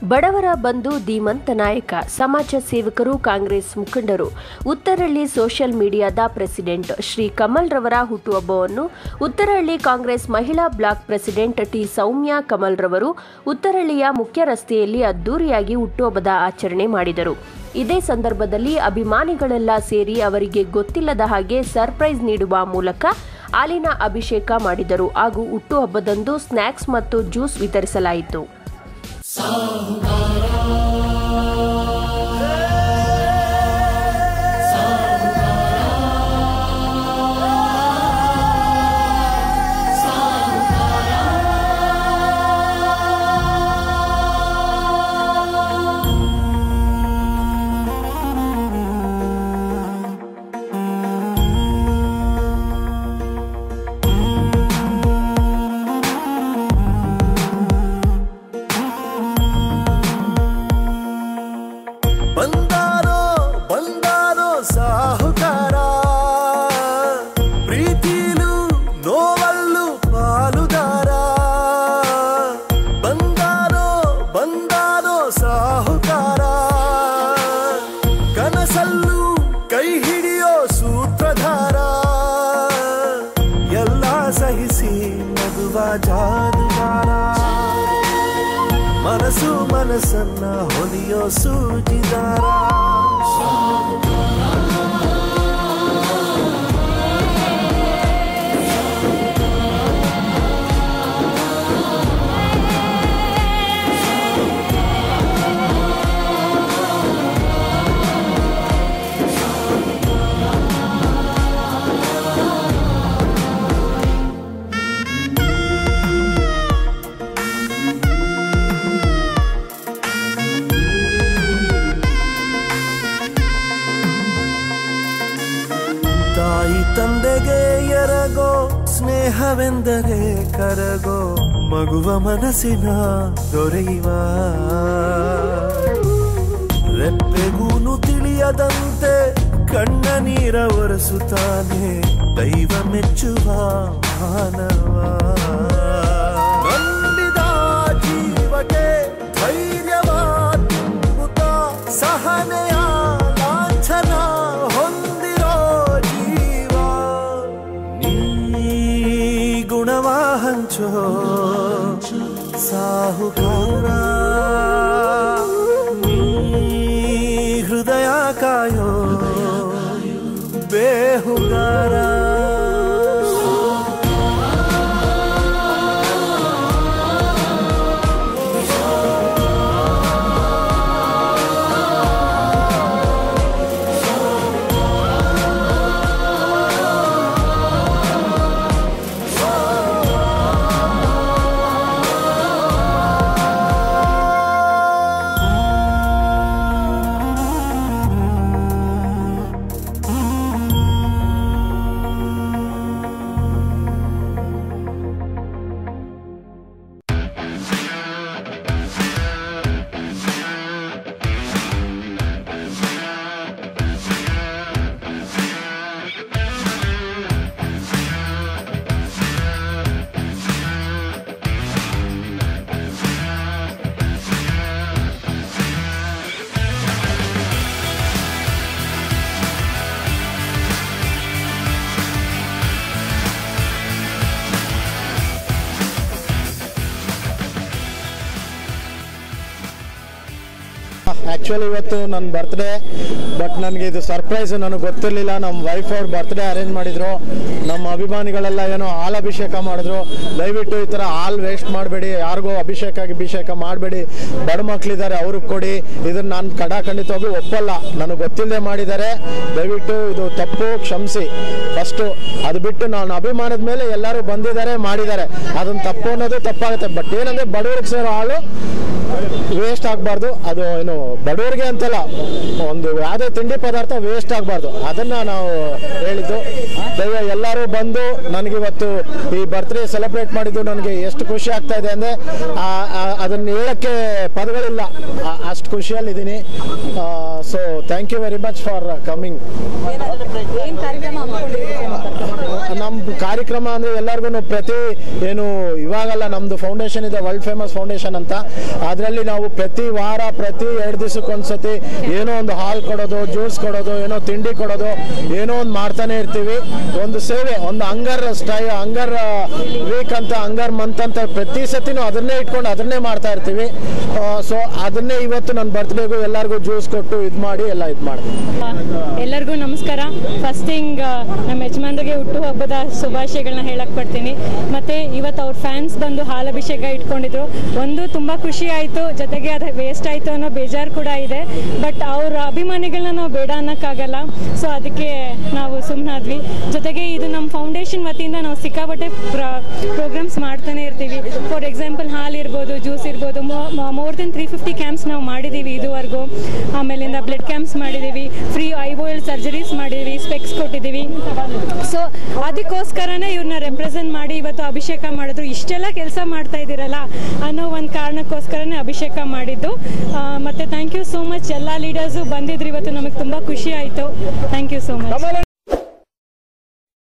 ಬಡವರ ಬಂಧು ಧೀಮಂತ ನಾಯಕ ಸಮಾಜ ಸೇವಕರು ಕಾಂಗ್ರೆಸ್ ಮುಖಂಡರು ಉತ್ತರಹಳ್ಳಿ ಸೋಷಿಯಲ್ ಮೀಡಿಯಾದ ಪ್ರೆಸಿಡೆಂಟ್ ಶ್ರೀ ಕಮಲ್ ರವರ ಹುಟ್ಟುಹಬ್ಬವನ್ನು ಉತ್ತರಹಳ್ಳಿ ಕಾಂಗ್ರೆಸ್ ಮಹಿಳಾ block president T Soumya Kamal ರವರು ಉತ್ತರಹಳ್ಳಿಯ ಮುಖ್ಯ ರಸ್ತೆಯಲ್ಲಿ ಅದ್ದೂರಿಯಾಗಿ ಹುಟ್ಟುಹಬ್ಬದ ಆಚರಣೆ ಮಾಡಿದರು ಇದೇ ಸಂದರ್ಭದಲ್ಲಿ ಅಭಿಮಾನಿಗಳೆಲ್ಲ ಸೇರಿ ಅವರಿಗೆ ಗೊತ್ತಿಲ್ಲದ ಹಾಗೆ ಸರ್ಪ್ರೈಸ್ ನೀಡುವ ಮೂಲಕ ಹಾಲಿನ ಅಭಿಷೇಕ ಮಾಡಿದರು ಹಾಗೂ ಹುಟ್ಟುಹಬ್ಬದಂದು ಸ್ನ್ಯಾಕ್ಸ್ ಮತ್ತು ಜ್ಯೂಸ್ ವಿತರಿಸಲಾಯಿತು ಬಂದಾರೋ ಬಂದಾರೋ ಸಾಹುಕಾರ ಪ್ರೀತಿಲು ನೋವಲ್ಲು ಪಾಲುದಾರ ಬಂದಾರೋ ಬಂದಾರೋ ಸಾಹುಕಾರ ಕನಸಲ್ಲು ಕೈ ಹಿಡಿಯೋ ಸೂತ್ರಧಾರ ಎಲ್ಲ ಸಹಿಸಿ ನಗುವ ಜಾದುಗಾರ ಮನಸ್ಸು ಮನಸ್ಸನ್ನ ಹೊಲಿಯೋ ಸೂಜಿದಾರ ತಾಯಿ ತಂದೆಗೆ ಎರಗೋ ಸ್ನೇಹವೆಂದರೆ ಕರಗೋ ಮಗುವ ಮನಸ್ಸಿನ ದೊರೆಯುವ ರೆಪ್ಪೆಗೂನು ತಿಳಿಯದಂತೆ ಕಣ್ಣ ನೀರ ಒರೆಸುತ್ತಾನೆ ದೈವ ಮೆಚ್ಚುವ ಮಾನವ ನಂಬಿದ ಜೀವಕ್ಕೆ ಧೈರ್ಯವ ತುಂಬುತ್ತ ಸಹನೆಯ ಲಾಂಛನ ಹೊಂದಿರೋ ಜೀವ ನೀ ಗುಣವ ಹಂಚೋ ಸಾಹುಕಾರ ನೀ ಹೃದಯ ಕಾಯೋ ಬೇಹುಗಾರ ಆ್ಯಕ್ಚುಲಿ ಇವತ್ತು ನನ್ನ ಬರ್ತ್ಡೇ ಬಟ್ ನನಗೆ ಇದು ಸರ್ಪ್ರೈಸ್ ನನಗೆ ಗೊತ್ತಿರಲಿಲ್ಲ ನಮ್ಮ ವೈಫ್ ಅವ್ರ ಬರ್ತ್ಡೇ ಅರೇಂಜ್ ಮಾಡಿದ್ರು ನಮ್ಮ ಅಭಿಮಾನಿಗಳೆಲ್ಲ ಏನೋ ಹಾಲು ಅಭಿಷೇಕ ಮಾಡಿದ್ರು ದಯವಿಟ್ಟು ಈ ಥರ ಹಾಲು ವೇಸ್ಟ್ ಮಾಡಬೇಡಿ ಯಾರಿಗೂ ಅಭಿಷೇಕ ಅಭಿಷೇಕ ಮಾಡಬೇಡಿ ಬಡ ಮಕ್ಕಳಿದ್ದಾರೆ ಅವ್ರಿಗೆ ಕೊಡಿ ಇದನ್ನ ನಾನು ಕಡ ಖಂಡಿತವಾಗಿ ಒಪ್ಪಲ್ಲ ನನಗೆ ಗೊತ್ತಿಲ್ಲದೆ ಮಾಡಿದ್ದಾರೆ ದಯವಿಟ್ಟು ಇದು ತಪ್ಪು ಕ್ಷಮಿಸಿ ಫಸ್ಟು ಅದು ಬಿಟ್ಟು ನಾನು ಅಭಿಮಾನದ ಮೇಲೆ ಎಲ್ಲರೂ ಬಂದಿದ್ದಾರೆ ಮಾಡಿದ್ದಾರೆ ಅದನ್ನ ತಪ್ಪು ಅನ್ನೋದು ತಪ್ಪಾಗುತ್ತೆ ಬಟ್ ಏನಂದ್ರೆ ಬಡವರಿಗೆ ಸೇರೋ ಹಾಳು ವೇಸ್ಟ್ ಆಗಬಾರ್ದು ಅದು ಏನು ಬಡವರಿಗೆ ಅಂತಲ್ಲ ಒಂದು ಯಾವುದೇ ತಿಂಡಿ ಪದಾರ್ಥ ವೇಸ್ಟ್ ಆಗಬಾರ್ದು ಅದನ್ನ ನಾವು ಹೇಳಿದ್ದು ದಯ ಎಲ್ಲರೂ ಬಂದು ನನಗೆ ಇವತ್ತು ಈ ಬರ್ತ್ಡೇ ಸೆಲೆಬ್ರೇಟ್ ಮಾಡಿದ್ದು ನನಗೆ ಎಷ್ಟು ಖುಷಿ ಆಗ್ತಾ ಇದೆ ಅಂದರೆ ಅದು ಅದನ್ನ ಹೇಳಕ್ಕೆ ಪದಗಳಿಲ್ಲ ಆ- ಅಷ್ಟು ಖುಷಿಯಲ್ಲಿದ್ದೀನಿ so thank you very much for coming ಏನ್ ಕಾರ್ಯಕ್ರಮ ಹಮ್ಮಿಕೊಂಡಿದ್ದೀರಿ ನಮ್ಮ ಕಾರ್ಯಕ್ರಮ ಅಂದರೆ ಎಲ್ಲರಿಗೂ ಪ್ರತಿ ಏನು ಇವಾಗಲ್ಲ ನಮ್ಮದು ಫೌಂಡೇಶನ್ ಇದೆ ವರ್ಲ್ಡ್ ಫೇಮಸ್ ಫೌಂಡೇಶನ್ ಅಂತ ಅದರಲ್ಲಿ ನಾವು ಪ್ರತಿ ವಾರ ಪ್ರತಿ ಎರಡು ದಿವಸಕ್ಕೊಂದ್ಸತಿ ಏನೋ ಒಂದು ಹಾಲ್ ಕೊಡೋದು ಜ್ಯೂಸ್ ಕೊಡೋದು ಏನೋ ತಿಂಡಿ ಕೊಡೋದು ಏನೋ ಒಂದು ಮಾಡ್ತಾನೆ ಇರ್ತೀವಿ ಒಂದು ಸೇವೆ ಒಂದು ಅಂಗರ್ ಸ್ಟೈ ಅಂಗರ್ ವೀಕ್ ಅಂತ ಅಂಗರ್ ಮಂತ್ ಅಂತ ಪ್ರತಿ ಸತಿನೂ ಅದನ್ನೇ ಇಟ್ಕೊಂಡು ಅದನ್ನೇ ಮಾಡ್ತಾ ಇರ್ತೀವಿ ಸೊ ಅದನ್ನೇ ಇವತ್ತು ನನ್ನ ಬರ್ತ್ಡೇಗೂ ಎಲ್ಲರಿಗೂ ಜ್ಯೂಸ್ ಕೊಟ್ಟು ಇದು ಮಾಡಿ ಎಲ್ಲ ಇದು ಮಾಡ್ತೀವಿ ಎಲ್ಲರಿಗೂ ನಮಸ್ಕಾರ ಫಸ್ಟ್ ಥಿಂಗ್ ನಮ್ಮ ಯಜಮಾನ್ರಿಗೆ ಹುಟ್ಟುಹಬ್ಬದ ಶುಭಾಶಯಗಳನ್ನ ಹೇಳಕ್ ಪಡ್ತೀನಿ ಮತ್ತೆ ಇವತ್ತು ಅವ್ರ ಫ್ಯಾನ್ಸ್ ಬಂದು ಹಾಲಭಿಷೇಕ ಇಟ್ಕೊಂಡಿದ್ರು ಒಂದು ತುಂಬಾ ಖುಷಿ ಆಯಿತು ಜೊತೆಗೆ ಅದು ವೇಸ್ಟ್ ಆಯಿತು ಅನ್ನೋ ಬೇಜಾರು ಕೂಡ ಇದೆ ಬಟ್ ಅವ್ರ ಅಭಿಮಾನಿಗಳನ್ನ ನಾವು ಬೇಡ ಅನ್ನೋಕ್ಕಾಗಲ್ಲ ಸೊ ಅದಕ್ಕೆ ನಾವು ಸುಮ್ಮನಾದ್ವಿ ಜೊತೆಗೆ ಇದು ನಮ್ಮ ಫೌಂಡೇಶನ್ ವತಿಯಿಂದ ನಾವು ಸಿಕ್ಕಾಪಟ್ಟೆ ಪ್ರೋಗ್ರಾಮ್ಸ್ ಮಾಡ್ತಾನೆ ಇರ್ತೀವಿ ಫಾರ್ ಎಕ್ಸಾಂಪಲ್ ಹಾಲು ಇರ್ಬೋದು ಜ್ಯೂಸ್ ಇರ್ಬೋದು more than three fifty camps ನಾವು ಮಾಡಿದ್ದೀವಿ ಇದುವರೆಗೂ ಆಮೇಲಿಂದ ಬ್ಲಡ್ ಕ್ಯಾಂಪ್ಸ್ ಮಾಡಿದ್ದೀವಿ free I O L surgeries ಮಾಡಿದ್ದೀವಿ ಸ್ಪೆಕ್ಸ್ ಕೊಟ್ಟಿದ್ದೀವಿ ಸೊ ಅದಕ್ಕೋಸ್ಕರನೇ ಇವ್ರನ್ನ ರೆಪ್ರೆಸೆಂಟ್ ಮಾಡಿ ಇವತ್ತು ಅಭಿಷೇಕ ಮಾಡಿದ್ರು ಇಷ್ಟೆಲ್ಲ ಕೆಲಸ ಮಾಡ್ತಾ ಇದ್ದೀರಲ್ಲ ಅನ್ನೋ ಒಂದು ಕಾರಣಕ್ಕೋಸ್ಕರನೇ ಅಭಿಷೇಕ ಮಾಡಿದ್ದು ಆ, ಮತ್ತೆ ಥ್ಯಾಂಕ್ ಯು ಸೋ ಮಚ್ ಎಲ್ಲ ಲೀಡರ್ಸು ಬಂದಿದ್ರು ಇವತ್ತು ನಮಗೆ ತುಂಬ ಖುಷಿ ಆಯಿತು ಥ್ಯಾಂಕ್ ಯು ಸೋ ಮಚ್